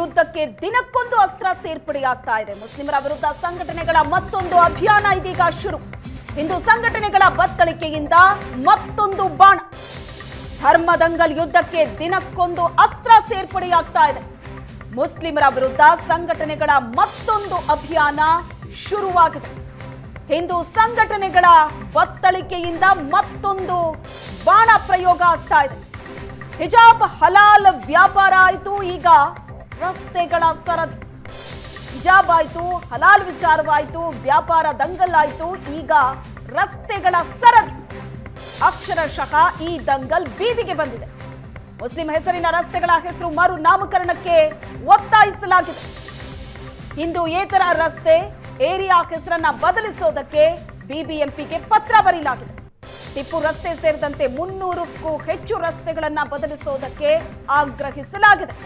ಯುದ್ಧಕ್ಕೆ ದಿನಕ್ಕೊಂದು ಅಸ್ತ್ರ ಸೇರ್ಪಡೆಯಾಗ್ತಾ ಇದೆ ಮುಸ್ಲಿಮರ ವಿರುದ್ಧ ಸಂಘಟನೆಗಳ ಮತ್ತೊಂದು ಅಭಿಯಾನ ಇದೀಗ ಶುರು ಹಿಂದೂ ಸಂಘಟನೆಗಳ ಬತ್ತಳಿಕೆಯಿಂದ ಮತ್ತೊಂದು ಬಾಣ ಧರ್ಮದಂಗಲ್ ಯುದ್ಧಕ್ಕೆ ದಿನಕ್ಕೊಂದು ಅಸ್ತ್ರ ಸೇರ್ಪಡೆಯಾಗ್ತಾ ಇದೆ ಮುಸ್ಲಿಮರ ವಿರುದ್ಧ ಸಂಘಟನೆಗಳ ಮತ್ತೊಂದು ಅಭಿಯಾನ ಶುರುವಾಗಿದೆ ಹಿಂದೂ ಸಂಘಟನೆಗಳ ಬತ್ತಳಿಕೆಯಿಂದ ಮತ್ತೊಂದು ಬಾಣ ಪ್ರಯೋಗ ಆಗ್ತಾ ಇದೆ ಹಿಜಾಬ್ ಹಲಾಲ್ ವ್ಯಾಪಾರ ಆಯಿತು ಈಗ ರಸ್ತೆಗಳ ಸರದಿ ಹಿಜಾಬ್ ಆಯ್ತು ಹಲಾಲ್ ವಿಚಾರವಾಯ್ತು ವ್ಯಾಪಾರ ದಂಗಲ್ ಆಯ್ತು ಈಗ ರಸ್ತೆಗಳ ಸರದಿ ಅಕ್ಷರಶಃ ಈ ದಂಗಲ್ ಬೀದಿಗೆ ಬಂದಿದೆ ಮುಸ್ಲಿಂ ಹೆಸರಿನ ರಸ್ತೆಗಳ ಹೆಸರು ಮರು ನಾಮಕರಣಕ್ಕೆ ಒತ್ತಾಯಿಸಲಾಗಿದೆ ಇಂದು ಏತರ ರಸ್ತೆ ಏರಿಯಾ ಹೆಸರನ್ನ ಬದಲಿಸೋದಕ್ಕೆ ಬಿಬಿಎಂಪಿಗೆ ಪತ್ರ ಬರೀಲಾಗಿದೆ ಟಿಪ್ಪು ರಸ್ತೆ ಸೇರಿದಂತೆ ಮುನ್ನೂರಕ್ಕೂ ಹೆಚ್ಚು ರಸ್ತೆಗಳನ್ನ ಬದಲಿಸೋದಕ್ಕೆ ಆಗ್ರಹಿಸಲಾಗಿದೆ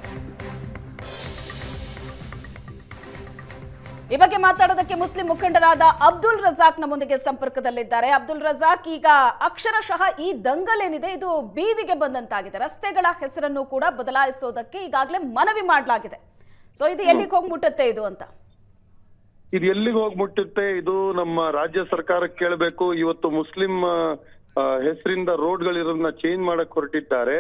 ಈ ಬಗ್ಗೆ ಮಾತಾಡೋದಕ್ಕೆ ಮುಸ್ಲಿಂ ಮುಖಂಡರಾದ ಅಬ್ದುಲ್ ರಜಾಕ್ ನಮ್ಮೊಂದಿಗೆ ಸಂಪರ್ಕದಲ್ಲಿದ್ದಾರೆ ಅಬ್ದುಲ್ ರಜಾಕ್ ಈಗ ಅಕ್ಷರಶಃ ಈ ದಂಗಲ್ ಏನಿದೆ ಇದು ಬೀದಿಗೆ ಬಂದಂತಾಗಿದೆ ರಸ್ತೆಗಳ ಹೆಸರನ್ನು ಕೂಡ ಬದಲಾಯಿಸೋದಕ್ಕೆ ಈಗಾಗಲೇ ಮನವಿ ಮಾಡಲಾಗಿದೆ ಸೊ ಇದು ಎಲ್ಲಿಗೆ ಹೋಗಿ ಮುಟ್ಟುತ್ತೆ ಇದು ಅಂತ ಇದು ಎಲ್ಲಿಗೆ ಹೋಗಿ ಮುಟ್ಟುತ್ತೆ ಇದು ನಮ್ಮ ರಾಜ್ಯ ಸರ್ಕಾರಕ್ಕೆ ಕೇಳಬೇಕು ಇವತ್ತು ಮುಸ್ಲಿಂ ಆ, ಹೆಸರಿಂದ ರೋಡ್ಗಳಿರೋದನ್ನ ಚೇಂಜ್ ಮಾಡಕ್ ಹೊರಟಿದ್ದಾರೆ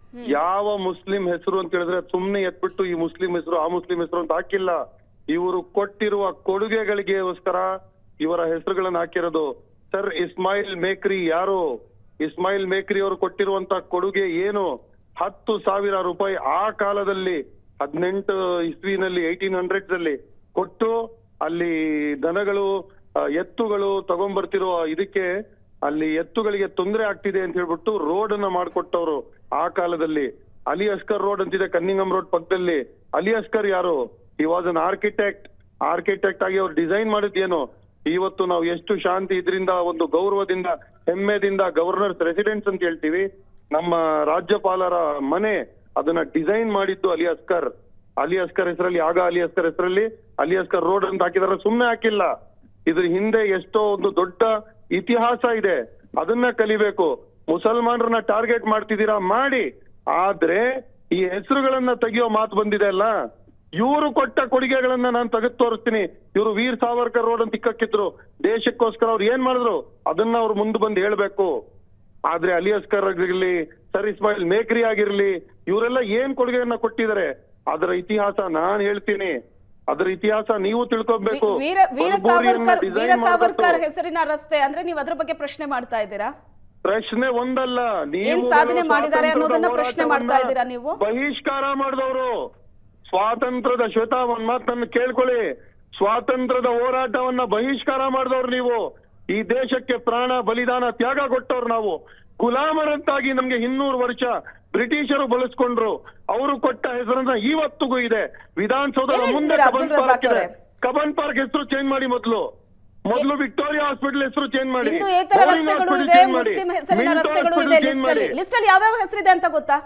ಯಾವ ಮುಸ್ಲಿಂ ಹೆಸರು ಅಂತ ಹೇಳಿದ್ರೆ ಸುಮ್ನೆ ಎತ್ಬಿಟ್ಟು ಈ ಮುಸ್ಲಿಂ ಹೆಸರು ಆ ಮುಸ್ಲಿಂ ಹೆಸರು ಅಂತ ಹಾಕಿಲ್ಲ ಇವರು ಕೊಟ್ಟಿರುವ ಕೊಡುಗೆಗಳಿಗೋಸ್ಕರ ಇವರ ಹೆಸರುಗಳನ್ನ ಹಾಕಿರೋದು ಸರ್ ಇಸ್ಮಾಯಿಲ್ ಮೇಕ್ರಿ ಯಾರು ಇಸ್ಮಾಯಿಲ್ ಮೇಕ್ರಿ ಅವರು ಕೊಟ್ಟಿರುವಂತ ಕೊಡುಗೆ ಏನು ಹತ್ತು ಸಾವಿರ ರೂಪಾಯಿ ಆ ಕಾಲದಲ್ಲಿ ಹದಿನೆಂಟು ಇಸ್ವಿನಲ್ಲಿ ಏಯ್ಟೀನ್ ಹಂಡ್ರೆಡ್ಸ್ ಅಲ್ಲಿ ಕೊಟ್ಟು ಅಲ್ಲಿ ದನಗಳು ಆ, ಎತ್ತುಗಳು ತಗೊಂಡ್ಬರ್ತಿರೋ ಇದಕ್ಕೆ ಅಲ್ಲಿ ಎತ್ತುಗಳಿಗೆ ತೊಂದರೆ ಆಗ್ತಿದೆ ಅಂತ ಹೇಳ್ಬಿಟ್ಟು ರೋಡ್ ಅನ್ನ ಮಾಡ್ಕೊಟ್ಟವ್ರು ಆ ಕಾಲದಲ್ಲಿ ಅಲಿ ಅಸ್ಕರ್ ರೋಡ್ ಅಂತಿದೆ ಕನ್ನಿಂಗಂ ರೋಡ್ ಪಕ್ಕದಲ್ಲಿ ಅಲಿ ಅಸ್ಕರ್ ಯಾರು ಈ ವಾಸ್ ಅನ್ ಆರ್ಕಿಟೆಕ್ಟ್ ಆರ್ಕಿಟೆಕ್ಟ್ ಆಗಿ ಅವ್ರು ಡಿಸೈನ್ ಮಾಡಿದ್ದೇನು ಇವತ್ತು ನಾವು ಎಷ್ಟು ಶಾಂತಿ ಇದರಿಂದ ಒಂದು ಗೌರವದಿಂದ ಹೆಮ್ಮೆದಿಂದ ಗವರ್ನರ್ಸ್ ರೆಸಿಡೆನ್ಸ್ ಅಂತ ಹೇಳ್ತೀವಿ ನಮ್ಮ ರಾಜ್ಯಪಾಲರ ಮನೆ ಅದನ್ನ ಡಿಸೈನ್ ಮಾಡಿದ್ದು ಅಲಿ ಅಸ್ಕರ್ ಅಲಿ ಅಸ್ಕರ್ ಹೆಸರಲ್ಲಿ ಆಗ ಅಲಿ ಅಸ್ಕರ್ ಹೆಸರಲ್ಲಿ ಅಲಿ ಅಸ್ಕರ್ ರೋಡ್ ಅಂತ ಹಾಕಿದಾರೆ ಸುಮ್ನೆ ಹಾಕಿಲ್ಲ ಇದ್ರ ಹಿಂದೆ ಎಷ್ಟೋ ಒಂದು ದೊಡ್ಡ ಇತಿಹಾಸ ಇದೆ ಅದನ್ನ ಕಲಿಬೇಕು ಮುಸಲ್ಮಾನರನ್ನ ಟಾರ್ಗೆಟ್ ಮಾಡ್ತಿದ್ದೀರಾ ಮಾಡಿ ಆದ್ರೆ ಈ ಹೆಸರುಗಳನ್ನ ತೆಗಿಯೋ ಮಾತು ಬಂದಿದೆ ಅಲ್ಲ ಇವರು ಕೊಟ್ಟ ಕೊಡುಗೆಗಳನ್ನ ನಾನು ತೆಗೆದು ತೋರಿಸ್ತೀನಿ ಇವರು ವೀರ್ ಸಾವರ್ಕರ್ ರೋಡ್ ಅಂತ ಇಕ್ಕಕ್ಕಿದ್ರು ದೇಶಕ್ಕೋಸ್ಕರ ಅವ್ರು ಏನ್ ಮಾಡಿದ್ರು ಅದನ್ನ ಅವ್ರು ಮುಂದೆ ಬಂದು ಹೇಳ್ಬೇಕು ಆದ್ರೆ ಅಲಿ ಅಸ್ಕರ್ ಆಗಿರ್ಲಿ ಸರ್ ಇಸ್ಮಾಯಿಲ್ ಮೇಕ್ರಿ ಆಗಿರ್ಲಿ ಇವರೆಲ್ಲ ಏನ್ ಕೊಡುಗೆಯನ್ನ ಕೊಟ್ಟಿದ್ದಾರೆ ಅದರ ಇತಿಹಾಸ ನಾನ್ ಹೇಳ್ತೀನಿ ಅದರ ಇತಿಹಾಸ ನೀವು ತಿಳ್ಕೊಬೇಕು ವೀರ ವೀರ ಕಲ್ಬುರ್ಗಿಯನ್ನ ಸಾವರ್ಕರ್ design ವೀರ ಸಾವರ್ಕರ್ ಮಾಡ್ಬಿಟ್ಟು ಹೆಸರಿನ ರಸ್ತೆ ಅಂದ್ರೆ ನೀವು ಅದ್ರ ಬಗ್ಗೆ ಪ್ರಶ್ನೆ ಮಾಡ್ತಾ ಇದ್ದೀರಾ ಪ್ರಶ್ನೆ ಒಂದಲ್ಲ ನೀವು ಏನ್ ಸಾಧನೆ ಬರೋ ಮಾಡಿದ್ದಾರೆ ಸ್ವಾತಂತ್ರ್ಯದ ಅನ್ನೋದನ್ನ ಪ್ರಶ್ನೆ ಮಾಡ್ತಾ ಹೋರಾಟವನ್ನ ಇದ್ದೀರಾ ನೀವು? ಬಹಿಷ್ಕಾರ ಮಾಡಿದವರು ಸ್ವಾತಂತ್ರ್ಯದ ಶ್ವೇತಾ ಒಂದ್ ಮಾತನ್ನ ಕೇಳ್ಕೊಳ್ಳಿ ಸ್ವಾತಂತ್ರ್ಯದ ಹೋರಾಟವನ್ನ ಬಹಿಷ್ಕಾರ ಮಾಡಿದವ್ರು ನೀವು ಈ ದೇಶಕ್ಕೆ ಪ್ರಾಣ ಬಲಿದಾನ ತ್ಯಾಗ ಕೊಟ್ಟವ್ರು ನಾವು ಗುಲಾಮರಂತಾಗಿ ನಮ್ಗೆ ಇನ್ನೂರು ವರ್ಷ ಬ್ರಿಟಿಷರು ಬಳಸ್ಕೊಂಡ್ರು ಅವರು ಕೊಟ್ಟ ಹೆಸರನ್ನ ಇವತ್ತಿಗೂ ಇದೆ ವಿಧಾನಸೌಧದ ಏನ್ ಮುಂದೆ ಹೇಳ್ತೀರಾ ಕಬನ್ ಅಬ್ದುಲ್ ರಜಾಕ್ ಪಾರ್ಕ್ ಇದೆ ಅವರೇ? ಕಬನ್ ಪಾರ್ಕ್ ಹೆಸರು ಚೇಂಜ್ ಮಾಡಿ ಮೊದಲು ಮೊದಲು ವಿಕ್ಟೋರಿಯಾ ಹಾಸ್ಪಿಟಲ್ ಹೆಸರು ಚೇಂಜ್ ಮಾಡಿ ಇಂದು ಏತರ ಮೋರಿನ್ ರಸ್ತೆಗಳು hospital ಇದೆ change ಮಾಡಿ. ಮುಸ್ಲಿಂ ಹೆಸರಿನ ಮಿಂಟೋ ರಸ್ತೆಗಳು hospital ಇದೆ change ಲಿಸ್ಟ್ ಮಾಡಿ. ಅಲ್ಲಿ ಲಿಸ್ಟ್ ಅಲ್ಲಿ ಯಾವ್ಯಾವ ಹೆಸರಿದೆ ಅಂತ ಗೊತ್ತಾ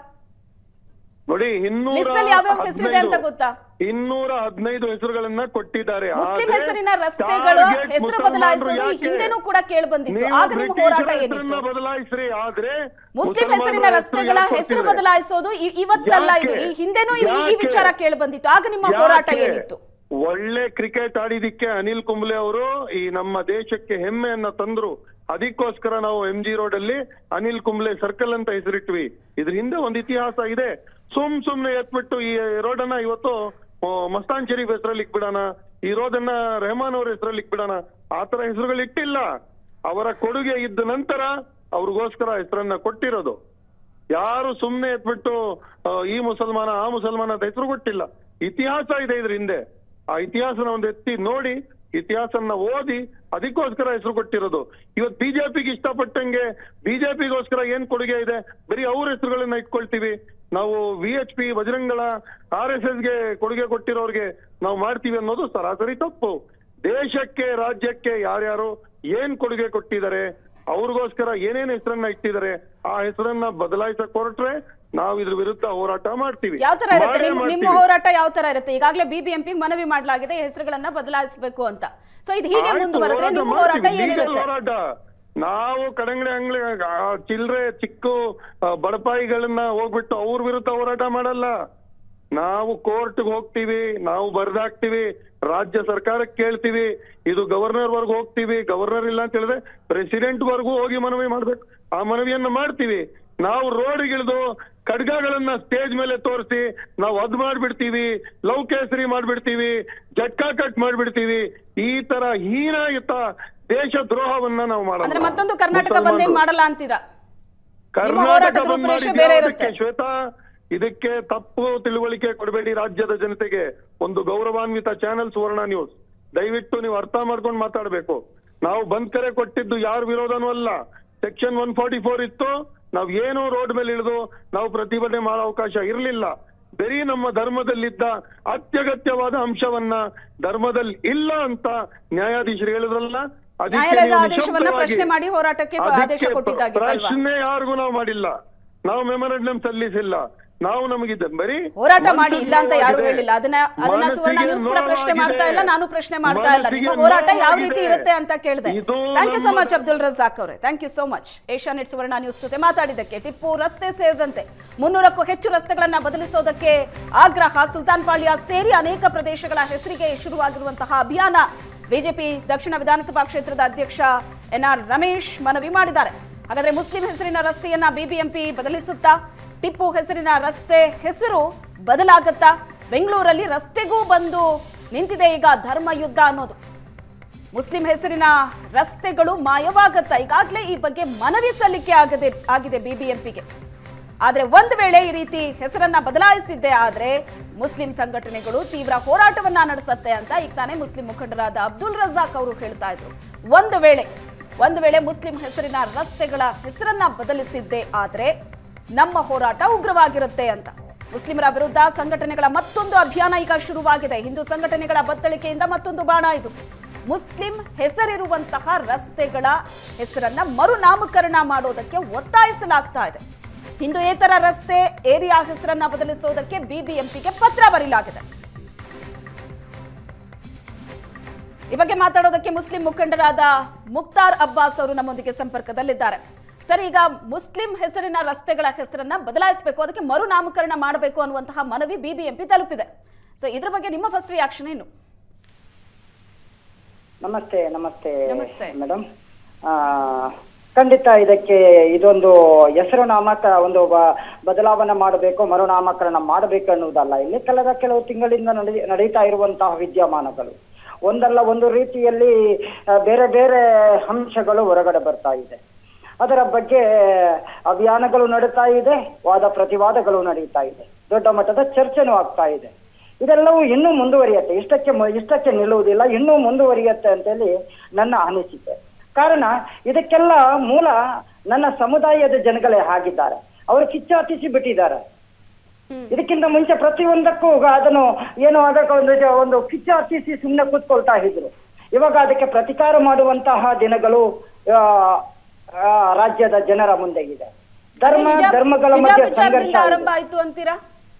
ನೋಡಿ ಇನ್ನೂರ ಲಿಸ್ಟ್ ಅಲ್ಲಿ ಯಾವ್ಯಾವ ಹೆಸರಿದೆ ಅಂತ ಹದಿನೈದು- ಗೊತ್ತಾ? ಇನ್ನೂರ ಹದಿನೈದು ಹೆಸರುಗಳನ್ನ ಕೊಟ್ಟಿದ್ದಾರೆ ಮುಸ್ಲಿಂ ಆದ್ರೆ ಹೆಸರಿನ ರಸ್ತೆಗಳು target ಹೆಸರು ಮುಸಲ್ಮಾನರು ಬದಲಾಯಿಸೋದು ಈ ಯಾಕೆ? ಹಿಂದೆನೂ ಕೂಡ ಕೇಳಿ ಬಂದಿತ್ತು ನೀವು ಆಗ ನಿಮ್ಮ ಬ್ರಿಟಿಷರ ಹೋರಾಟ ಹೆಸರನ್ನ ಏನಿತ್ತು ಬದಲಾಯಿಸ್ರಿ ಆದ್ರೆ ಮುಸ್ಲಿಂ ಮುಸಲ್ಮಾನರ ಹೆಸರಿನ ಹೆಸರು ರಸ್ತೆಗಳ ಯಾಕೆ ಹೆಸರು ಕೊಡ್ತಿದ್ದಾರೆ? ಬದಲಾಯಿಸೋದು ಇ- ಇವತ್ತಲ್ಲ ಇದು ಈ ಯಾಕೆ? ಹಿಂದೆನೂ ಈ- ಈ ಯಾಕೆ? ವಿಚಾರ ಕೇಳಿ ಬಂದಿತ್ತು ಆಗ ನಿಮ್ಮ ಹೋರಾಟ ಯಾಕೆ? ಏನಿತ್ತು ಒಳ್ಳೆ ಕ್ರಿಕೆಟ್ ಆಡಿದಿಕ್ಕೆ ಅನಿಲ್ ಕುಂಬ್ಳೆ ಅವರು ಈ ನಮ್ಮ ದೇಶಕ್ಕೆ ಹೆಮ್ಮೆಯನ್ನ ತಂದ್ರು ಅದಕ್ಕೋಸ್ಕರ ನಾವು ಎಂ ಜಿ ರೋಡ್ ಅಲ್ಲಿ ಅನಿಲ್ ಕುಂಬ್ಳೆ ಸರ್ಕಲ್ ಅಂತ ಹೆಸರಿಟ್ವಿ ಇದ್ರ ಹಿಂದೆ ಒಂದು ಇತಿಹಾಸ ಇದೆ ಸುಮ್ ಸುಮ್ನೆ ಎತ್ಬಿಟ್ಟು ಈ ರೋಡ್ ಅನ್ನ ಇವತ್ತು ಆ, ಮಸ್ತಾನ್ ಶರೀಫ್ ಹೆಸರಲ್ಲಿ ಇಕ್ಬಿಡೋಣ ಈ ರೋಡ್ ಅನ್ನ ರೆಹಮಾನ್ ಅವ್ರ ಹೆಸರಲ್ಲಿ ಇಕ್ಬಿಡೋಣ ಆತರ ಹೆಸರುಗಳು ಇಟ್ಟಿಲ್ಲ ಅವರ ಕೊಡುಗೆ ಇದ್ದ ನಂತರ ಅವ್ರಿಗೋಸ್ಕರ ಹೆಸರನ್ನ ಕೊಟ್ಟಿರೋದು ಯಾರು ಸುಮ್ನೆ ಎತ್ಬಿಟ್ಟು ಆ, ಈ ಮುಸಲ್ಮಾನ ಆ ಮುಸಲ್ಮಾನ ಅಂತ ಹೆಸರು ಕೊಟ್ಟಿಲ್ಲ ಇತಿಹಾಸ ಇದೆ ಇದ್ರ ಹಿಂದೆ ಆ ಇತಿಹಾಸನ ಒಂದು ಎತ್ತಿ ನೋಡಿ ಇತಿಹಾಸನ ಓದಿ ಅದಕ್ಕೋಸ್ಕರ ಹೆಸರು ಕೊಟ್ಟಿರೋದು ಇವತ್ತು ಬಿಜೆಪಿಗೆ ಇಷ್ಟಪಟ್ಟಂಗೆ ಬಿಜೆಪಿಗೋಸ್ಕರ ಏನ್ ಕೊಡುಗೆ ಇದೆ ಬರೀ ಅವ್ರ ಹೆಸರುಗಳನ್ನ ಇಟ್ಕೊಳ್ತೀವಿ ನಾವು ವಿ ಎಚ್ ಪಿ ಬಜರಂಗಳ ಆರ್ ಎಸ್ ಎಸ್ ಗೆ ಕೊಡುಗೆ ಕೊಟ್ಟಿರೋರ್ಗೆ ನಾವು ಮಾಡ್ತೀವಿ ಅನ್ನೋದು ಸರಾಸರಿ ತಪ್ಪು ದೇಶಕ್ಕೆ ರಾಜ್ಯಕ್ಕೆ ಯಾರ್ಯಾರು ಏನ್ ಕೊಡುಗೆ ಕೊಟ್ಟಿದ್ದಾರೆ ಅವ್ರಿಗೋಸ್ಕರ ಏನೇನ್ ಹೆಸರನ್ನ ಇಟ್ಟಿದ್ದಾರೆ ಆ ಹೆಸರನ್ನ ಬದಲಾಯಿಸಕ್ ಹೊರಟ್ರೆ ನಾವು ಇದ್ರ ವಿರುದ್ಧ ಹೋರಾಟ ಮಾಡ್ತೀವಿ ಯಾವ ತರ ಇರುತ್ತೆ ಮಾಡೇ ನಿಮ್ಮ ನಿಮ್ಮ ಮಾಡ್ತೀವಿ. ಹೋರಾಟ ಯಾವ ತರ ಇರುತ್ತೆ ಈಗಾಗಲೇ ಬಿಬಿಎಂಪಿ ಮನವಿ ಮಾಡಲಾಗಿದೆ ಈ ಹೆಸರುಗಳನ್ನ ಬದಲಾಯಿಸಬೇಕು ಅಂತ ಸೊ ಇದು ಹೀಗೆ ಆಯ್ತು, ಮುಂದುವರೆದ್ರೆ ಹೋರಾಟ ನಿಮ್ಮ ಹೋರಾಟ ಮಾಡ್ತೀವಿ, legal ಏನಿರುತ್ತೆ ಹೋರಾಟ ನಾವು ಕಡಂಗಡಿ ಅಂಗ್ಲಿ ಚಿಲ್ರೆ ಚಿಕ್ಕ ಆ, ಬಡಪಾಯಿಗಳನ್ನ ಹೋಗ್ಬಿಟ್ಟು ಅವ್ರ ವಿರುದ್ಧ ಹೋರಾಟ ಮಾಡಲ್ಲ ನಾವು ಕೋರ್ಟ್ಗೆ ಹೋಗ್ತೀವಿ ನಾವು ಬರ್ದಾಕ್ತಿವಿ ರಾಜ್ಯ ಸರ್ಕಾರಕ್ಕೆ ಕೇಳ್ತೀವಿ ಇದು ಗವರ್ನರ್ ವರ್ಗು ಹೋಗ್ತೀವಿ ಗವರ್ನರ್ ಇಲ್ಲ ಅಂತ ಹೇಳಿದ್ರೆ ಪ್ರೆಸಿಡೆಂಟ್ ವರ್ಗೂ ಹೋಗಿ ಮನವಿ ಮಾಡ್ಬೇಕು ಆ ಮನವಿಯನ್ನ ಮಾಡ್ತೀವಿ ನಾವು ರೋಡ್ಗಿಳಿದು ಖಡ್ಗಗಳನ್ನ ಸ್ಟೇಜ್ ಮೇಲೆ ತೋರಿಸಿ ನಾವು ಅದ್ ಮಾಡ್ಬಿಡ್ತೀವಿ ಲವ್ ಕೇಸರಿ ಮಾಡ್ಬಿಡ್ತೀವಿ ಜಟ್ಕಾ ಕಟ್ ಮಾಡ್ಬಿಡ್ತೀವಿ ಈ ತರ ಹೀನಾಯುತ ದೇಶ ದ್ರೋಹವನ್ನ ನಾವು ಅಂದ್ರೆ ಮಾಡಲ್ಲ ಮತ್ತೊಂದು ಕರ್ನಾಟಕ ಬಂದ್ ಏನ್ ಮಾಡಲ್ಲ ಅಂತೀರಾ ನಿಮ್ಮ ಕರ್ನಾಟಕ ಹೋರಾಟದ ಬಂದ್ ರೂಪರೇಷೆ ಮಾಡಿದ್ದು ಬೇರೆ ಯಾವುದಕ್ಕೆ ಇರುತ್ತೆ. ಶ್ವೇತಾ ಇದಕ್ಕೆ ತಪ್ಪು ತಿಳುವಳಿಕೆ ಕೊಡಬೇಡಿ ರಾಜ್ಯದ ಜನತೆಗೆ ಒಂದು ಗೌರವಾನ್ವಿತ ಚಾನೆಲ್ ಸುವರ್ಣ ನ್ಯೂಸ್ ದಯವಿಟ್ಟು ನೀವು ಅರ್ಥ ಮಾಡ್ಕೊಂಡು ಮಾತಾಡಬೇಕು ನಾವು ಬಂದ್ ಕರೆ ಕೊಟ್ಟಿದ್ದು ಯಾರ ವಿರೋಧನೂ ಅಲ್ಲ ಸೆಕ್ಷನ್ ಒನ್ ಫಾರ್ಟಿ ಫೋರ್ ಇತ್ತು ನಾವ್ ಏನು ರೋಡ್ ಮೇಲೆ ಇಳಿದು ನಾವು ಪ್ರತಿಭಟನೆ ಮಾಡೋ ಅವಕಾಶ ಇರಲಿಲ್ಲ ಬರೀ ನಮ್ಮ ಧರ್ಮದಲ್ಲಿದ್ದ ಅತ್ಯಗತ್ಯವಾದ ಅಂಶವನ್ನ ಧರ್ಮದಲ್ಲಿ ಇಲ್ಲ ಅಂತ ನ್ಯಾಯಾಧೀಶರು ಹೇಳಿದ್ರಲ್ಲ ಅದಕ್ಕೆ ನ್ಯಾಯಾಲಯದ ನೀವು ಆದೇಶವನ್ನ ನಿಶಬ್ದವಾಗಿ- ಪ್ರಶ್ನೆ ಮಾಡಿ ಹೋರಾಟಕ್ಕೆ ಅದಕ್ಕೆ ಆದೇಶ ಕೊಟ್ಟಿದ್ದಾಗಿತ್ತಲ್ವಾ ಪ್ರಶ್ನೆ ಯಾರಿಗೂ ನಾವು ಮಾಡಿಲ್ಲ ನಾವು ಮೆಮೊರಂಡಮ್ ಸಲ್ಲಿಸಿಲ್ಲ ನಾವು ನಮಗಿದ್ದ ಬರೀ ಹೋರಾಟ ಮಾಡಿ ಇಲ್ಲ ಅಂತ ಯಾರು ಮನಸ್ಸಿಗೆ ಹೇಳಿಲ್ಲ ಅದನ್ನ ಅದನ್ನ ಸುವರ್ಣ ಮನಸ್ಸಿಗೆ ನ್ಯೂಸ್ ಕೂಡ ಪ್ರಶ್ನೆ ಮಾಡ್ತಾ ಇಲ್ಲ ನೋವಾಗಿದೆ. ನಾನು ಪ್ರಶ್ನೆ ಮಾಡ್ತಾ ಇಲ್ಲ ನಿಮ್ಮ ಮನಸ್ಸಿಗೆ ಹೋರಾಟ ಯಾವ ರೀತಿ ನೋವಾಗಿದೆ. ಇರುತ್ತೆ ಅಂತ ಕೇಳಿದೆ ಇದು ಥ್ಯಾಂಕ್ ಯು ಸೊ ನಮ್ಮ- ಮಚ್ ಅಬ್ದುಲ್ ರಜಾಕ್ ಅವರೇ thank you so much Asianet Suvarna news ಜೊತೆ ಮಾತಾಡಿದ್ದಕ್ಕೆ ಟಿಪ್ಪು ರಸ್ತೆ ಸೇರಿದಂತೆ ಮುನ್ನೂರಕ್ಕೂ ಹೆಚ್ಚು ರಸ್ತೆಗಳನ್ನ ಬದಲಿಸೋದಕ್ಕೆ ಆಗ್ರಹ ಸುಲ್ತಾನ್ ಪಾಳ್ಯ ಸೇರಿ ಅನೇಕ ಪ್ರದೇಶಗಳ ಹೆಸರಿಗೆ ಶುರುವಾಗಿರುವಂತಹ ಅಭಿಯಾನ ಬಿಜೆಪಿ ದಕ್ಷಿಣ ವಿಧಾನಸಭಾ ಕ್ಷೇತ್ರದ ಅಧ್ಯಕ್ಷ ಎನ್ ಆರ್ ರಮೇಶ್ ಮನವಿ ಮಾಡಿದ್ದಾರೆ ಹಾಗಾದ್ರೆ ಮುಸ್ಲಿಂ ಹೆಸರಿನ ರಸ್ತೆಯನ್ನ ಬಿಬಿಎಂಪಿ ಬದಲಿಸುತ್ತಾ ಟಿಪ್ಪು ಹೆಸರಿನ ರಸ್ತೆ ಹೆಸರು ಬದಲಾಗತ್ತಾ ಬೆಂಗಳೂರಲ್ಲಿ ರಸ್ತೆಗೂ ಬಂದು ನಿಂತಿದೆ ಈಗ ಧರ್ಮ ಯುದ್ಧ ಅನ್ನೋದು ಮುಸ್ಲಿಂ ಹೆಸರಿನ ರಸ್ತೆಗಳು ಮಾಯವಾಗತ್ತಾ ಈಗಾಗಲೇ ಈ ಬಗ್ಗೆ ಮನವಿ ಸಲ್ಲಿಕೆ ಆಗದೆ ಆಗಿದೆ ಬಿಬಿಎಂಪಿಗೆ ಆದ್ರೆ ಒಂದು ವೇಳೆ ಈ ರೀತಿ ಹೆಸರನ್ನ ಬದಲಾಯಿಸಿದ್ದೆ ಆದ್ರೆ ಮುಸ್ಲಿಂ ಸಂಘಟನೆಗಳು ತೀವ್ರ ಹೋರಾಟವನ್ನ ನಡೆಸತ್ತೆ ಅಂತ ಈಗ ತಾನೇ ಮುಸ್ಲಿಂ ಮುಖಂಡರಾದ ಅಬ್ದುಲ್ ರಜಾಕ್ ಅವರು ಹೇಳ್ತಾ ಇದ್ರು ಒಂದು ವೇಳೆ ಒಂದು ವೇಳೆ ಮುಸ್ಲಿಂ ಹೆಸರಿನ ರಸ್ತೆಗಳ ಹೆಸರನ್ನ ಬದಲಿಸಿದ್ದೆ ಆದ್ರೆ ನಮ್ಮ ಹೋರಾಟ ಉಗ್ರವಾಗಿರುತ್ತೆ ಅಂತ ಮುಸ್ಲಿಮರ ವಿರುದ್ಧ ಸಂಘಟನೆಗಳ ಮತ್ತೊಂದು ಅಭಿಯಾನ ಈಗ ಶುರುವಾಗಿದೆ ಹಿಂದೂ ಸಂಘಟನೆಗಳ ಬತ್ತಳಿಕೆಯಿಂದ ಮತ್ತೊಂದು ಬಾಣ ಇದು ಮುಸ್ಲಿಂ ಹೆಸರಿರುವಂತಹ ರಸ್ತೆಗಳ ಹೆಸರನ್ನ ಮರುನಾಮಕರಣ ಮಾಡೋದಕ್ಕೆ ಒತ್ತಾಯಿಸಲಾಗ್ತಾ ಇದೆ ಹಿಂದೂಯೇತರ ರಸ್ತೆ ಏರಿಯಾ ಹೆಸರನ್ನ ಬದಲಿಸೋದಕ್ಕೆ ಬಿಬಿಎಂಪಿಗೆ ಪತ್ರ ಬರೀಲಾಗಿದೆ ಈ ಬಗ್ಗೆ ಮಾತಾಡೋದಕ್ಕೆ ಮುಸ್ಲಿಂ ಮುಖಂಡರಾದ ಮುಕ್ತಾರ್ ಅಬ್ಬಾಸ್ ಅವರು ನಮ್ಮೊಂದಿಗೆ ಸಂಪರ್ಕದಲ್ಲಿದ್ದಾರೆ ಸರ್ ಈಗ ಮುಸ್ಲಿಂ ಹೆಸರಿನ ರಸ್ತೆಗಳ ಹೆಸರನ್ನ ಬದಲಾಯಿಸಬೇಕು ಅದಕ್ಕೆ ಮರುನಾಮಕರಣ ಮಾಡಬೇಕು ಅನ್ನುವಂತಹ ಮನವಿ ಬಿಬಿಎಂಪಿ ತಲುಪಿದೆ ಸೊ ಇದ್ರ ಬಗ್ಗೆ ನಿಮ್ಮ ಫಸ್ಟ್ ರಿಯಾಕ್ಷನ್ ಏನು ನಮಸ್ತೆ ನಮಸ್ತೆ ನಮಸ್ತೆ. ಮೇಡಮ್ ಖಂಡಿತ ಇದಕ್ಕೆ ಇದೊಂದು ಹೆಸರು ನಾಮಕ ಒಂದು ಬ- ಬದಲಾವಣೆ ಮಾಡಬೇಕು ಮರುನಾಮಕರಣ ಮಾಡಬೇಕು ಅನ್ನುವುದಲ್ಲ ಇಲ್ಲಿ ಕಳೆದ ಕೆಲವು ತಿಂಗಳಿಂದ ನಡೆ ನಡೀತಾ ಇರುವಂತಹ ವಿದ್ಯಮಾನಗಳು ಒಂದಲ್ಲ ಒಂದು ರೀತಿಯಲ್ಲಿ ಆ, ಬೇರೆ ಬೇರೆ ಅಂಶಗಳು ಹೊರಗಡೆ ಬರ್ತಾ ಇದೆ ಅದರ ಬಗ್ಗೆ ಅಭಿಯಾನಗಳು ನಡೀತಾ ಇದೆ ವಾದ ಪ್ರತಿವಾದಗಳು ನಡೀತಾ ಇದೆ ದೊಡ್ಡ ಮಟ್ಟದ ಚರ್ಚೆನೂ ಆಗ್ತಾ ಇದೆ ಇದೆಲ್ಲವೂ ಇನ್ನೂ ಮುಂದುವರಿಯುತ್ತೆ ಇಷ್ಟಕ್ಕೆ ಮು- ಇಷ್ಟಕ್ಕೆ ನಿಲ್ಲುವುದಿಲ್ಲ ಇನ್ನೂ ಮುಂದುವರಿಯುತ್ತೆ ಅಂತೇಳಿ ನನ್ನ ಅನಿಸಿಕೆ ಕಾರಣ ಇದಕ್ಕೆಲ್ಲ ಮೂಲ ನನ್ನ ಸಮುದಾಯದ ಜನಗಳೇ ಆಗಿದ್ದಾರೆ ಅವರು ಕಿಚ್ಚಾಟಿಸಿ ಬಿಟ್ಟಿದ್ದಾರೆ ಇದಕ್ಕಿಂತ ಮುಂಚೆ ಪ್ರತಿಯೊಂದಕ್ಕೂ ಅದನ್ನು ಏನು ಅದಕ್ಕೆ ಒಂದು ಒಂದು ಕಿಚ್ಚಾಟಿಸಿ ಸುಮ್ಮನೆ ಕೂತ್ಕೊಳ್ತಾ ಇದ್ರು ಇವಾಗ ಅದಕ್ಕೆ ಪ್ರತಿಕಾರ ಮಾಡುವಂತಹ ದಿನಗಳು ಆ, ಆ, ರಾಜ್ಯದ ಜನರ ಮುಂದೆ ಇದೆ ಧರ್ಮ ಹಿಜಾಬ್- ಧರ್ಮಗಳ ಹಿಜಾಬ್ ಮಧ್ಯೆ ವಿಚಾರದಿಂದ ಸಂಘರ್ಷ ಆರಂಭ ಇದೆ. ಆಯ್ತು ಅಂತೀರಾ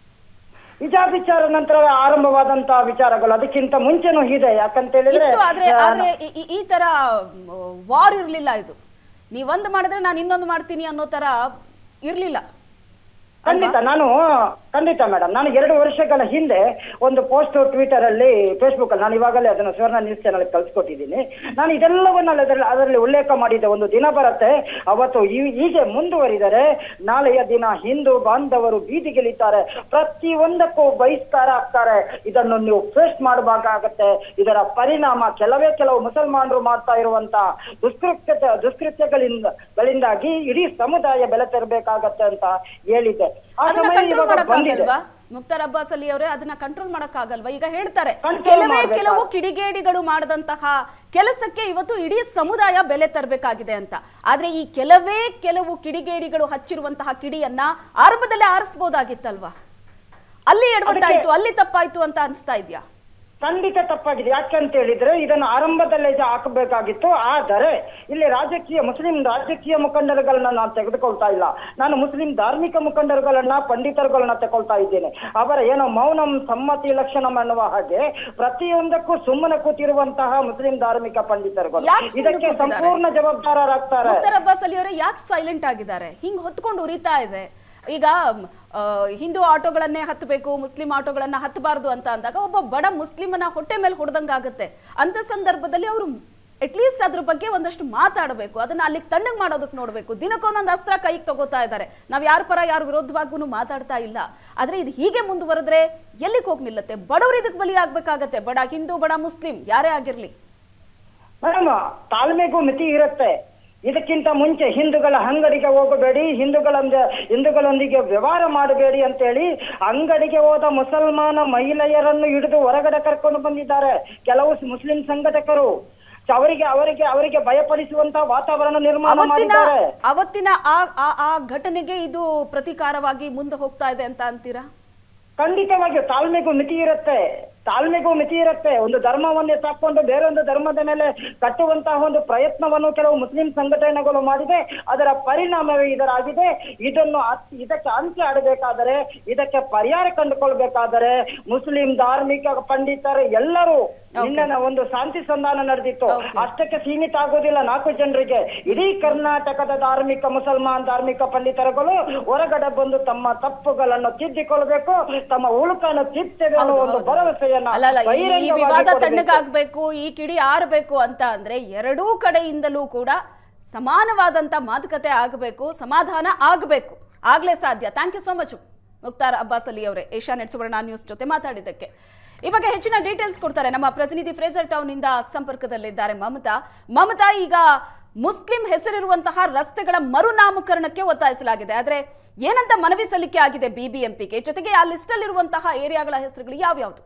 ಹಿಜಾಬ್ ವಿಚಾರ ನಂತರ ಆರಂಭವಾದಂತಹ ವಿಚಾರಗಳು ಅದಕ್ಕಿಂತ ಮುಂಚೆನೂ ಇದೆ ಯಾಕಂತ ಹೇಳಿದ್ರೆ ಇತ್ತು ಆದ್ರೆ ಆ, ಆದ್ರೆ ಈ- ಈ- ಈ ತರ ವಾರ್ ಇರ್ಲಿಲ್ಲ ಇದು ನೀವೊಂದು ಮಾಡಿದ್ರೆ ನಾನು ಇನ್ನೊಂದು ಮಾಡ್ತೀನಿ ಅನ್ನೋ ತರ ಇರ್ಲಿಲ್ಲ ಖಂಡಿತ ನಾನು ಖಂಡಿತ ಮೇಡಮ್ ನಾನು ಎರಡು ವರ್ಷಗಳ ಹಿಂದೆ ಒಂದು ಪೋಸ್ಟ್ ಟ್ವಿಟರ್ ಅಲ್ಲಿ ಫೇಸ್ಬುಕ್ ಅಲ್ಲಿ ನಾನು ಇವಾಗಲೇ ಅದನ್ನು ಸುವರ್ಣ ನ್ಯೂಸ್ ಚಾನಲ್ ಕಳ್ಸಿಕೊಟ್ಟಿದ್ದೀನಿ ನಾನು ಇದೆಲ್ಲವನ್ನ ಅದರಲ್ಲಿ ಅದರಲ್ಲಿ ಉಲ್ಲೇಖ ಮಾಡಿದ್ದೆ ಒಂದು ದಿನ ಬರುತ್ತೆ ಅವತ್ತು ಈ- ಹೀಗೆ ಮುಂದುವರಿದರೆ ನಾಳೆಯ ದಿನ ಹಿಂದೂ ಬಾಂಧವರು ಬೀದಿಗಿಳಿತಾರೆ ಪ್ರತಿಯೊಂದಕ್ಕೂ ಬಹಿಷ್ಕಾರ ಆಗ್ತಾರೆ ಇದನ್ನು ನೀವು ಫೇಸ್ ಮಾಡಬೇಕಾಗತ್ತೆ ಇದರ ಪರಿಣಾಮ ಕೆಲವೇ ಕೆಲವು ಮುಸಲ್ಮಾನರು ಮಾಡ್ತಾ ಇರುವಂತ ದುಷ್ಕೃತ್ಯ ದುಷ್ಕೃತ್ಯಗಳಿಂದ ಗಳಿಂದಾಗಿ ಇಡೀ ಸಮುದಾಯ ಬೆಲೆ ತೆರಬೇಕಾಗತ್ತೆ ಅಂತ ಹೇಳಿದ್ದೆ ಆ ಅದನ್ನ ಸಮಯ ಕಂಟ್ರೋಲ್ ಇವಾಗ ಬಂದಿದೆ ಮಾಡಕ್ಕಾಗಲ್ವಾ ಮುಕ್ತಾರ್ ಅಬ್ಬಾಸ್ ಅಲಿ ಅವರೇ ಅದನ್ನ ಕಂಟ್ರೋಲ್ ಮಾಡಕ್ಕಾಗಲ್ವಾ ಈಗ ಹೇಳ್ತಾರೆ Control ಕೆಲವೇ ಮಾಡ್ಬೇಕಾ? ಕೆಲವು ಕಿಡಿಗೇಡಿಗಳು ಮಾಡದಂತಹ ಕೆಲಸಕ್ಕೆ ಇವತ್ತು ಇಡೀ ಸಮುದಾಯ ಬೆಲೆ ತರಬೇಕಾಗಿದೆ ಅಂತ ಆದ್ರೆ ಈ ಕೆಲವೇ ಕೆಲವು ಕಿಡಿಗೇಡಿಗಳು ಹಚ್ಚಿರುವಂತಹ ಕಿಡಿಯನ್ನ ಆರಂಭದಲ್ಲೇ ಆರಿಸಬಹುದಾಗಿತ್ತಲ್ವಾ ಅಲ್ಲಿ ಎಡವಟ್ಟಾಯ್ತು ಅಲ್ಲಿ ತಪ್ಪಾಯ್ತು ಅಂತ ಅನಿಸ್ತಾ ಇದೆಯಾ ಖಂಡಿತ ತಪ್ಪಾಗಿದೆ ಯಾಕಂತ ಹೇಳಿದ್ರೆ ಇದನ್ನು ಆರಂಭದಲ್ಲೇ ಜ- ಹಾಕಬೇಕಾಗಿತ್ತು ಆದರೆ ಇಲ್ಲಿ ರಾಜಕೀಯ ಮುಸ್ಲಿಂ ರಾಜಕೀಯ ಮುಖಂಡರುಗಳನ್ನ ನಾನು ತೆಗೆದುಕೊಳ್ತಾ ಇಲ್ಲ ನಾನು ಮುಸ್ಲಿಂ ಧಾರ್ಮಿಕ ಮುಖಂಡರುಗಳನ್ನ ಪಂಡಿತರುಗಳನ್ನ ತಗೊಳ್ತಾ ಇದ್ದೇನೆ ಅವರ ಏನೋ ಮೌನಂ ಸಮ್ಮತಿ ಲಕ್ಷಣಂ ಅನ್ನುವ ಹಾಗೆ ಪ್ರತಿಯೊಂದಕ್ಕೂ ಸುಮ್ಮನೆ ಕೂತಿರುವಂತಹ ಮುಸ್ಲಿಂ ಧಾರ್ಮಿಕ ಪಂಡಿತರುಗಳು ಯಾಕ್ ಸುಮ್ನೆ ಇದಕ್ಕೆ ಕೂತಿದ್ದಾರೆ? ಸಂಪೂರ್ಣ ಜವಾಬ್ದಾರರಾಗ್ತಾರೆ ಮುಕ್ತಾರ್ ಅಬ್ಬಾಸ್ ಅಲಿ ಅವರೇ ಯಾಕೆ ಸೈಲೆಂಟ್ ಆಗಿದ್ದಾರೆ ಹಿಂಗ್ ಹೊತ್ಕೊಂಡು ಉರಿತಾ ಇದೆ ಈಗ ಆ, ಹಿಂದೂ ಆಟೋಗಳನ್ನೇ ಹತ್ತಬೇಕು ಮುಸ್ಲಿಂ ಆಟೋಗಳನ್ನ ಹತ್ತಬಾರ್ದು ಅಂತ ಅಂದಾಗ ಒಬ್ಬ ಬಡ ಮುಸ್ಲಿಮನ ಹೊಟ್ಟೆ ಮೇಲೆ ಹೊಡೆದಂಗಾಗುತ್ತೆ ಅಂತ ಸಂದರ್ಭದಲ್ಲಿ ಅವರು ಅಟ್ಲೀಸ್ಟ್ ಅದ್ರ ಬಗ್ಗೆ ಒಂದಷ್ಟು ಮಾತಾಡಬೇಕು ಅದನ್ನ ಅಲ್ಲಿಗೆ ತಣ್ಣಗೆ ಮಾಡೋದಕ್ಕೆ ನೋಡಬೇಕು ದಿನಕ್ಕೊಂದೊಂದು ಅಸ್ತ್ರ ಕೈಗೆ ತಗೋತಾ ಇದ್ದಾರೆ ನಾವು ಯಾರ ಪರ ಯಾರ ವಿರೋಧವಾಗೂ ಮಾತಾಡ್ತಾ ಇಲ್ಲ ಆದ್ರೆ ಇದು ಹೀಗೆ ಮುಂದುವರೆದ್ರೆ ಎಲ್ಲಿಗೆ ಹೋಗಿ ನಿಲ್ಲತ್ತೆ ಬಡವರು ಇದಕ್ಕೆ ಬಲಿ ಆಗ್ಬೇಕಾಗತ್ತೆ ಬಡ ಹಿಂದೂ ಬಡ ಮುಸ್ಲಿಂ ಯಾರೇ ಆಗಿರ್ಲಿ ಮೇಡಮ್ ತಾಳ್ಮೆಗೂ ಮಿತಿ ಇರುತ್ತೆ ಇದಕ್ಕಿಂತ ಮುಂಚೆ ಹಿಂದೂಗಳ ಅಂಗಡಿಗೆ ಹೋಗಬೇಡಿ ಹಿಂದೂಗಳೊಂದ ಹಿಂದೂಗಳೊಂದಿಗೆ ವ್ಯವಹಾರ ಮಾಡಬೇಡಿ ಅಂತೇಳಿ ಅಂಗಡಿಗೆ ಹೋದ ಮುಸಲ್ಮಾನ ಮಹಿಳೆಯರನ್ನು ಹಿಡಿದು ಹೊರಗಡೆ ಕರ್ಕೊಂಡು ಬಂದಿದ್ದಾರೆ ಕೆಲವು ಮುಸ್ಲಿಂ ಸಂಘಟಕರು ಅವರಿಗೆ ಅವರಿಗೆ ಅವರಿಗೆ ಭಯಪಡಿಸುವಂತ ವಾತಾವರಣ ನಿರ್ಮಾಣ ಅವತ್ತಿನ ಮಾಡಿದ್ದಾರೆ ಅವತ್ತಿನ ಆ ಆ- ಆ ಘಟನೆಗೆ ಇದು ಪ್ರತಿಕಾರವಾಗಿ ಮುಂದೆ ಹೋಗ್ತಾ ಇದೆ ಅಂತ ಅಂತೀರಾ ಖಂಡಿತವಾಗಿಯೂ ತಾಳ್ಮೆಗೂ ಮಿತಿ ಇರುತ್ತೆ ತಾಳ್ಮೆಗೂ ಮಿತಿ ಇರುತ್ತೆ ಒಂದು ಧರ್ಮವನ್ನೇ ಸಾಕೊಂಡು ಬೇರೊಂದು ಧರ್ಮದ ಮೇಲೆ ಕಟ್ಟುವಂತಹ ಒಂದು ಪ್ರಯತ್ನವನ್ನು ಕೆಲವು ಮುಸ್ಲಿಂ ಸಂಘಟನೆಗಳು ಮಾಡಿದೆ ಅದರ ಪರಿಣಾಮವೇ ಇದರಾಗಿದೆ ಇದನ್ನು ಅತ್- ಇದಕ್ಕೆ ಅಂತ್ಯ ಆಡಬೇಕಾದರೆ ಇದಕ್ಕೆ ಪರಿಹಾರ ಕಂಡುಕೊಳ್ಬೇಕಾದರೆ ಮುಸ್ಲಿಂ ಧಾರ್ಮಿಕ ಪಂಡಿತರು ಎಲ್ಲರೂ ನಿನ್ನೆ ಒಂದು ಶಾಂತಿ ಸಂಧಾನ ನಡೆದಿತ್ತು Okay. ಅಷ್ಟಕ್ಕೆ ಸೀಮಿತ ಆಗೋದಿಲ್ಲ ನಾಲ್ಕು ಜನರಿಗೆ ಇಡೀ ಕರ್ನಾಟಕದ ಧಾರ್ಮಿಕ ಮುಸಲ್ಮಾನ್ ಧಾರ್ಮಿಕ ಪಂಡಿತರುಗಳು ಹೊರಗಡೆ ಬಂದು ತಮ್ಮ ತಪ್ಪುಗಳನ್ನು ತಿದ್ದಿಕೊಳ್ಬೇಕು ತಮ್ಮ ಉಳುಕನ್ನು ತಿರ್ತೇವೆ ಅನ್ನೋ ಹೌದು, ಒಂದು ಹೌದು. ಭರವಸೆಯನ್ನ ಅಲ್ಲ ಅಲ್ಲ ಈ- ಈ ಬಹಿರಂಗವಾಗಿ ವಿವಾದ ಕೊಡ್ಬೇಕು. ತಣ್ಣಗಾಗ್ಬೇಕು ಈ ಕಿಡಿ ಆರಬೇಕು ಅಂತ ಅಂದ್ರೆ ಎರಡೂ ಕಡೆಯಿಂದಲೂ ಕೂಡ ಸಮಾನವಾದಂತ ಮಾತುಕತೆ ಆಗಬೇಕು ಸಮಾಧಾನ ಆಗಬೇಕು ಆಗ್ಲೇ ಸಾಧ್ಯ thank you so much Mukhtar Abbas Ali ಅವರೇ ಏಷ್ಯಾನೆಟ್ ಸುವರ್ಣ ನ್ಯೂಸ್ ಜೊತೆ ಮಾತಾಡಿದ್ದಕ್ಕೆ ಈ ಬಗ್ಗೆ ಹೆಚ್ಚಿನ ಡೀಟೇಲ್ಸ್ ಕೊಡ್ತಾರೆ ನಮ್ಮ ಪ್ರತಿನಿಧಿ ಫ್ರೇಸರ್ ಟೌನ್ ಇಂದ ಸಂಪರ್ಕದಲ್ಲಿದ್ದಾರೆ ಮಮತಾ ಮಮತಾ ಈಗ ಮುಸ್ಲಿಂ ಹೆಸರಿರುವಂತಹ ರಸ್ತೆಗಳ ಮರುನಾಮಕರಣಕ್ಕೆ ಒತ್ತಾಯಿಸಲಾಗಿದೆ ಆದ್ರೆ ಏನಂತ ಮನವಿ ಸಲ್ಲಿಕೆ ಆಗಿದೆ ಬಿಬಿಎಂಪಿಗೆ ಜೊತೆಗೆ ಆ ಲಿಸ್ಟ್ ಅಲ್ಲಿರುವಂತಹ ಏರಿಯಾಗಳ ಹೆಸರುಗಳು ಯಾವ್ಯಾವುದು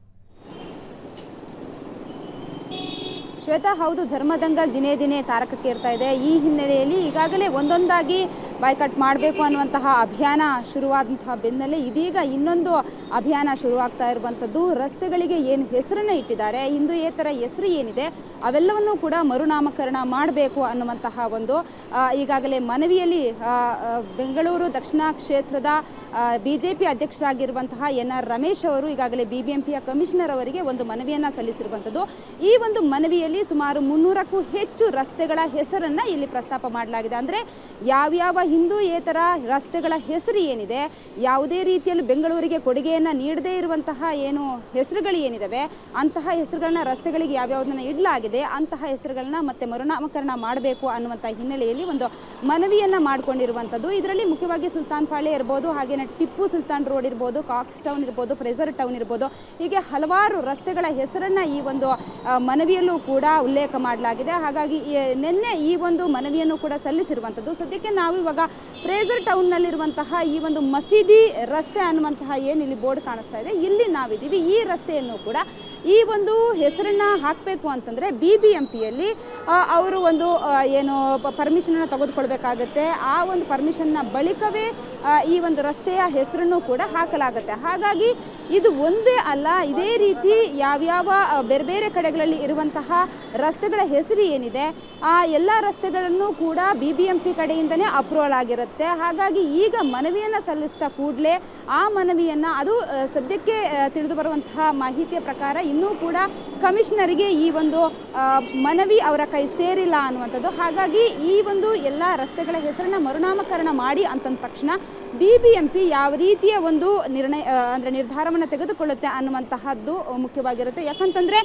ಶ್ವೇತಾ ಹೌದು ಧರ್ಮದಂಗಲ್ ದಿನೇ ದಿನೇ ತಾರಕಕ್ಕೆ ಇರ್ತಾ ಇದೆ ಈ ಹಿನ್ನೆಲೆಯಲ್ಲಿ ಈಗಾಗಲೇ ಒಂದೊಂದಾಗಿ ಬಾಯ್ಕಟ್ ಮಾಡಬೇಕು ಅನ್ನುವಂತಹ ಅಭಿಯಾನ ಶುರುವಾದಂತಹ ಬೆನ್ನಲ್ಲೇ ಇದೀಗ ಇನ್ನೊಂದು ಅಭಿಯಾನ ಶುರುವಾಗ್ತಾ ಇರುವಂಥದ್ದು ರಸ್ತೆಗಳಿಗೆ ಏನು ಹೆಸರನ್ನು ಇಟ್ಟಿದ್ದಾರೆ ಹಿಂದೂಯೇತರ ಹೆಸರು ಏನಿದೆ ಅವೆಲ್ಲವನ್ನೂ ಕೂಡ ಮರುನಾಮಕರಣ ಮಾಡಬೇಕು ಅನ್ನುವಂತಹ ಒಂದು ಆ, ಈಗಾಗಲೇ ಮನವಿಯಲ್ಲಿ ಆ, ಆ, ಬೆಂಗಳೂರು ದಕ್ಷಿಣ ಕ್ಷೇತ್ರದ ಬಿ ಜೆ ಪಿ ಅಧ್ಯಕ್ಷರಾಗಿರುವಂತಹ ಎನ್ ಆರ್ ರಮೇಶ್ ಅವರು ಈಗಾಗಲೇ ಬಿ ಬಿ ಎಂ ಪಿಯ ಕಮಿಷನರ್ ಅವರಿಗೆ ಒಂದು ಮನವಿಯನ್ನು ಸಲ್ಲಿಸಿರುವಂಥದ್ದು ಈ ಒಂದು ಮನವಿಯಲ್ಲಿ ಸುಮಾರು ಮುನ್ನೂರಕ್ಕೂ ಹೆಚ್ಚು ರಸ್ತೆಗಳ ಹೆಸರನ್ನು ಇಲ್ಲಿ ಪ್ರಸ್ತಾಪ ಮಾಡಲಾಗಿದೆ ಅಂದರೆ ಯಾವ್ಯಾವ ಹಿಂದೂಯೇತರ ರಸ್ತೆಗಳ ಹೆಸರು ಏನಿದೆ ಯಾವುದೇ ರೀತಿಯಲ್ಲಿ ಬೆಂಗಳೂರಿಗೆ ಕೊಡುಗೆಯನ್ನು ನೀಡದೇ ಇರುವಂತಹ ಏನು ಹೆಸರುಗಳು ಏನಿದಾವೆ ಅಂತಹ ಹೆಸರುಗಳನ್ನ ರಸ್ತೆಗಳಿಗೆ ಯಾವ್ಯಾವುದನ್ನ ಇಡಲಾಗಿದೆ ಅಂತಹ ಹೆಸರುಗಳನ್ನ ಮತ್ತೆ ಮರುನಾಮಕರಣ ಮಾಡಬೇಕು ಅನ್ನುವಂಥ ಹಿನ್ನೆಲೆಯಲ್ಲಿ ಒಂದು ಮನವಿಯನ್ನು ಮಾಡಿಕೊಂಡಿರುವಂಥದ್ದು ಇದರಲ್ಲಿ ಮುಖ್ಯವಾಗಿ ಸುಲ್ತಾನ್ ಪಾಳ್ಯ ಇರ್ಬೋದು ಹಾಗೇನೆ ಟಿಪ್ಪು ಸುಲ್ತಾನ್ ರೋಡ್ ಇರ್ಬೋದು ಕಾಕ್ಸ್ ಟೌನ್ ಇರ್ಬೋದು ಫ್ರೆಸರ್ ಟೌನ್ ಇರ್ಬೋದು ಹೀಗೆ ಹಲವಾರು ರಸ್ತೆಗಳ ಹೆಸರನ್ನ ಈ ಒಂದು ಆ, ಮನವಿಯಲ್ಲೂ ಕೂಡ ಉಲ್ಲೇಖ ಮಾಡಲಾಗಿದೆ ಹಾಗಾಗಿ ಈ- ನಿನ್ನೆ ಈ ಒಂದು ಮನವಿಯನ್ನು ಕೂಡ ಸಲ್ಲಿಸಿರುವಂಥದ್ದು ಸದ್ಯಕ್ಕೆ ನಾವು ಇವಾಗ ಫ್ರೇಸರ್ ಟೌನ್ನಲ್ಲಿರುವಂತಹ ಈ ಒಂದು ಮಸೀದಿ ರಸ್ತೆ ಅನ್ನುವಂತಹ ಏನು ಇಲ್ಲಿ ಬೋರ್ಡ್ ಕಾಣಿಸ್ತಾ ಇದೆ ಇಲ್ಲಿ ನಾವಿದ್ದೀವಿ ಈ ರಸ್ತೆಯನ್ನು ಕೂಡ ಈ ಒಂದು ಹೆಸರನ್ನ ಹಾಕಬೇಕು ಅಂತಂದರೆ ಬಿ ಬಿ ಎಂ ಪಿಯಲ್ಲಿ ಅವರು ಒಂದು ಆ, ಏನು ಪರ್ಮಿಷನನ್ನು ತೆಗೆದುಕೊಳ್ಬೇಕಾಗತ್ತೆ ಆ ಒಂದು ಪರ್ಮಿಷನ್ನ ಬಳಿಕವೇ ಆ, ಈ ಒಂದು ರಸ್ತೆಯ ಹೆಸರನ್ನು ಕೂಡ ಹಾಕಲಾಗುತ್ತೆ ಹಾಗಾಗಿ ಇದು ಒಂದೇ ಅಲ್ಲ ಇದೇ ರೀತಿ ಯಾವ್ಯಾವ ಆ, ಬೇರೆ ಬೇರೆ ಕಡೆಗಳಲ್ಲಿ ಇರುವಂತಹ ರಸ್ತೆಗಳ ಹೆಸರು ಏನಿದೆ ಆ ಎಲ್ಲ ರಸ್ತೆಗಳನ್ನು ಕೂಡ ಬಿ ಬಿ ಎಂ ಪಿ ಕಡೆಯಿಂದನೇ ಅಪ್ರೂವಲ್ ಆಗಿರುತ್ತೆ ಹಾಗಾಗಿ ಈಗ ಮನವಿಯನ್ನು ಸಲ್ಲಿಸಿದ ಕೂಡಲೇ ಆ ಮನವಿಯನ್ನು ಅದು ಆ, ಸದ್ಯಕ್ಕೆ ಆ, ತಿಳಿದು ಬರುವಂತಹ ಮಾಹಿತಿಯ ಪ್ರಕಾರ ಇನ್ನೂ ಕೂಡ ಕಮಿಷನರಿಗೆ ಈ ಒಂದು ಆ, ಮನವಿ ಅವರ ಕೈ ಸೇರಿಲ್ಲ ಅನ್ನುವಂಥದ್ದು ಹಾಗಾಗಿ ಈ ಒಂದು ಎಲ್ಲ ರಸ್ತೆಗಳ ಹೆಸರನ್ನ ಮರುನಾಮಕರಣ ಮಾಡಿ ಅಂತಂದ ತಕ್ಷಣ ಬಿ ಬಿ ಎಂ ಪಿ ಯಾವ ರೀತಿಯ ಒಂದು ನಿರ್ಣಯ ಆ, ಅಂದರೆ ನಿರ್ಧಾರವನ್ನು ತೆಗೆದುಕೊಳ್ಳುತ್ತೆ ಅನ್ನುವಂತಹದ್ದು ಮುಖ್ಯವಾಗಿರುತ್ತೆ ಯಾಕಂತಂದರೆ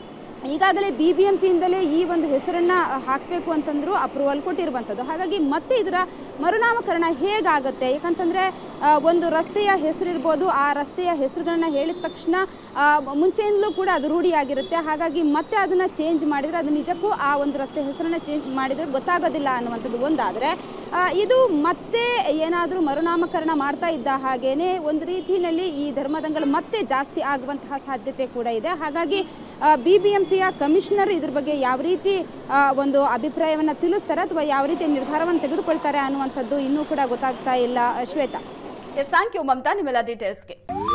ಈಗಾಗಲೇ ಬಿ ಬಿ ಎಂ ಪಿಯಿಂದಲೇ ಈ ಒಂದು ಹೆಸರನ್ನು ಹಾಕಬೇಕು ಅಂತಂದ್ರು ಅಪ್ರೂವಲ್ ಕೊಟ್ಟಿರುವಂಥದ್ದು ಹಾಗಾಗಿ ಮತ್ತೆ ಇದರ ಮರುನಾಮಕರಣ ಹೇಗಾಗುತ್ತೆ ಯಾಕಂತಂದರೆ ಒಂದು ರಸ್ತೆಯ ಹೆಸರಿರ್ಬೋದು ಆ ರಸ್ತೆಯ ಹೆಸರುಗಳನ್ನ ಹೇಳಿದ ತಕ್ಷಣ ಆ, ಮುಂಚೆಯಿಂದಲೂ ಕೂಡ ಅದು ರೂಢಿಯಾಗಿರುತ್ತೆ ಹಾಗಾಗಿ ಮತ್ತೆ ಅದನ್ನು ಚೇಂಜ್ ಮಾಡಿದರೆ ಅದು ನಿಜಕ್ಕೂ ಆ ಒಂದು ರಸ್ತೆ ಹೆಸರನ್ನು ಚೇಂಜ್ ಮಾಡಿದರೆ ಗೊತ್ತಾಗೋದಿಲ್ಲ ಅನ್ನುವಂಥದ್ದು ಒಂದಾದರೆ ಇದು ಮತ್ತೆ ಏನಾದರೂ ಮರುನಾಮಕರಣ ಮಾಡ್ತಾ ಇದ್ದ ಹಾಗೇನೆ ಒಂದು ರೀತಿಯಲ್ಲಿ ಈ ಧರ್ಮದಂಗಳು ಮತ್ತೆ ಜಾಸ್ತಿ ಆಗುವಂತಹ ಸಾಧ್ಯತೆ ಕೂಡ ಇದೆ ಹಾಗಾಗಿ ಬಿ ಬಿ ಎಂ ಪಿಯ ಕಮಿಷನರ್ ಇದ್ರ ಬಗ್ಗೆ ಯಾವ ರೀತಿ ಆ, ಒಂದು ಅಭಿಪ್ರಾಯವನ್ನು ತಿಳಿಸ್ತಾರೆ ಅಥವಾ ಯಾವ ರೀತಿ ನಿರ್ಧಾರವನ್ನು ತೆಗೆದುಕೊಳ್ತಾರೆ ಅನ್ನುವಂಥದ್ದು ಇನ್ನೂ ಕೂಡ ಗೊತ್ತಾಗ್ತಾ ಇಲ್ಲ Shweta S thank you Mamata ನಿಮ್ಮೆಲ್ಲ ಡೀಟೇಲ್ಸ್ಗೆ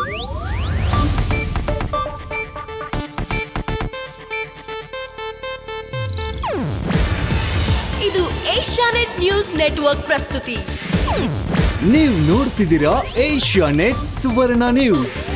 ಇದು ಏಷ್ಯಾನೆಟ್ ನ್ಯೂಸ್ ನೆಟ್ವರ್ಕ್ ಪ್ರಸ್ತುತಿ ನೀವು ನೋಡ್ತಿದ್ದೀರಾ ಏಷ್ಯಾ ನೆಟ್ ಸುವರ್ಣ ನ್ಯೂಸ್